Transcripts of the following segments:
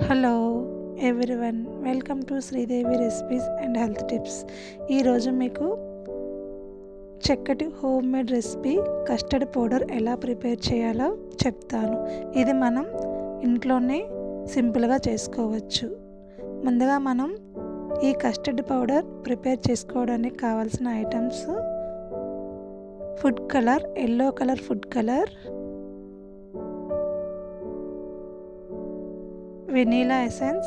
hello everyone welcome to Sridevi recipes and health tips ఈరోజు మీకు చక్కటి home made recipe custard powder ఎలా prepare చేయాలో చెప్తాను ఇది మనం ఇంట్లోనే సింపుల్గా చేసుకోవచ్చు ముందుగా మనం ఈ కస్టర్డ్ పౌడర్ ప్రిపేర్ చేసుకోవడానికి కావాల్సిన items food colour yellow colour food colour vanilla essence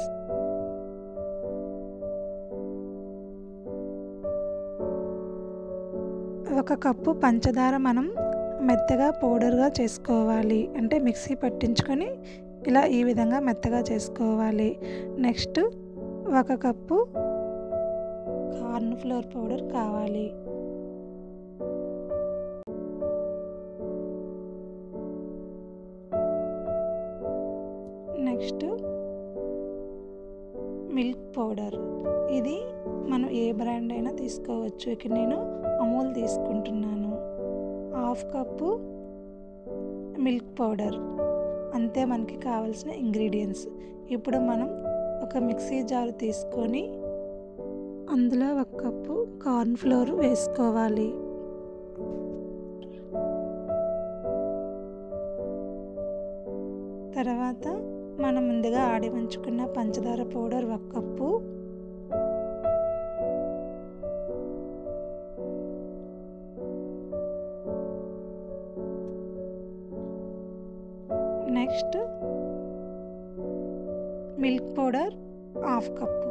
ఒక కప్పు పంచదార మనం మెత్తగా పౌడర్గా చేసుకోవాలి అంటే మిక్సీ పట్టించుకొని ఇలా ఈ విధంగా మెత్తగా చేసుకోవాలి నెక్స్ట్ ఒక కప్పు కార్న్ ఫ్లోర్ పౌడర్ కావాలి నెక్స్ట్ మిల్క్ పౌడర్ ఇది మనం ఏ బ్రాండ్ అయినా తీసుకోవచ్చు ఇక్కడ నేను అమూల్ తీసుకుంటున్నాను హాఫ్ కప్పు మిల్క్ పౌడర్ అంతే మనకి కావాల్సిన ఇంగ్రీడియంట్స్ ఇప్పుడు మనం ఒక మిక్సీ జారు తీసుకొని అందులో ఒక కప్పు కార్న్ ఫ్లోర్ వేసుకోవాలి తర్వాత మనం ముందుగా ఆడి ఉంచుకున్న పంచదార పౌడర్ ఒక cup next milk powder half cup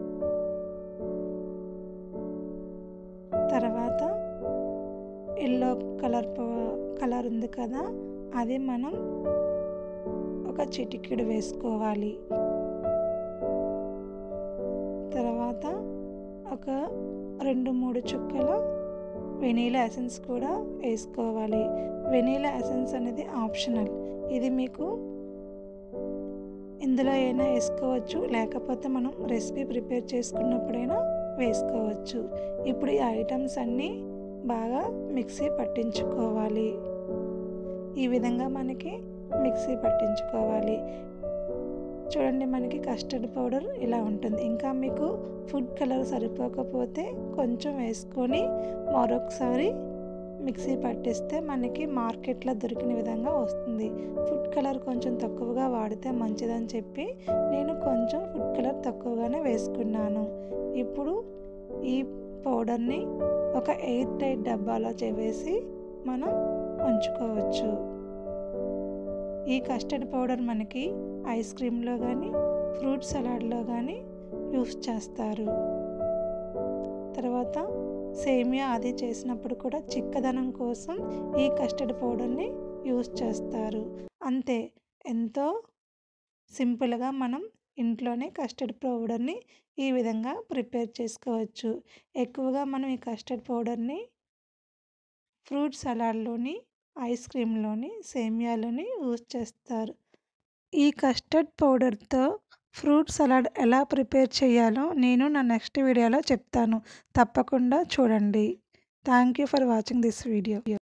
తర్వాత ఎల్లో కలర్ కలర్ ఉంది కదా అది మనం ఒక చిటికెడు వేసుకోవాలి తర్వాత ఒక రెండు మూడు చుక్కల వెనీలా ఎసెన్స్ కూడా వేసుకోవాలి వెనీలా ఎసెన్స్ అనేది ఆప్షనల్ ఇది మీకు ఇందులో అయినా వేసుకోవచ్చు లేకపోతే మనం రెసిపీ ప్రిపేర్ చేసుకున్నప్పుడైనా వేసుకోవచ్చు ఇప్పుడు ఈ ఐటమ్స్ అన్నీ బాగా మిక్సీ పట్టించుకోవాలి ఈ విధంగా మనకి మిక్సీ పట్టించుకోవాలి చూడండి మనకి కస్టర్డ్ పౌడర్ ఇలా ఉంటుంది ఇంకా మీకు ఫుడ్ కలర్ సరిపోకపోతే కొంచెం వేసుకొని మరొకసారి మిక్సీ పట్టిస్తే మనకి మార్కెట్లో దొరికిన విధంగా వస్తుంది ఫుడ్ కలర్ కొంచెం తక్కువగా వాడితే మంచిదని చెప్పి నేను కొంచెం ఫుడ్ కలర్ తక్కువగానే వేసుకున్నాను ఇప్పుడు ఈ పౌడర్ని ఒక ఎయిర్ టైట్ డబ్బాలో చేవేసి మనం ఉంచుకోవచ్చు ఈ కస్టర్డ్ పౌడర్ మనకి ఐస్ క్రీమ్లో కానీ ఫ్రూట్ సలాడ్లో కానీ యూస్ చేస్తారు తర్వాత సేమియా అది చేసినప్పుడు కూడా చిక్కదనం కోసం ఈ కస్టర్డ్ పౌడర్ని యూస్ చేస్తారు అంతే ఎంతో సింపుల్గా మనం ఇంట్లోనే కస్టర్డ్ పౌడర్ని ఈ విధంగా ప్రిపేర్ చేసుకోవచ్చు ఎక్కువగా మనం ఈ కస్టర్డ్ పౌడర్ని ఫ్రూట్ సలాడ్లోని ఐస్ క్రీమ్లోని సేమియాలోని యూజ్ చేస్తారు ఈ కస్టర్డ్ పౌడర్తో ఫ్రూట్ సలాడ్ ఎలా ప్రిపేర్ చేయాలో నేను నా నెక్స్ట్ వీడియోలో చెప్తాను తప్పకుండా చూడండి thank you for watching this video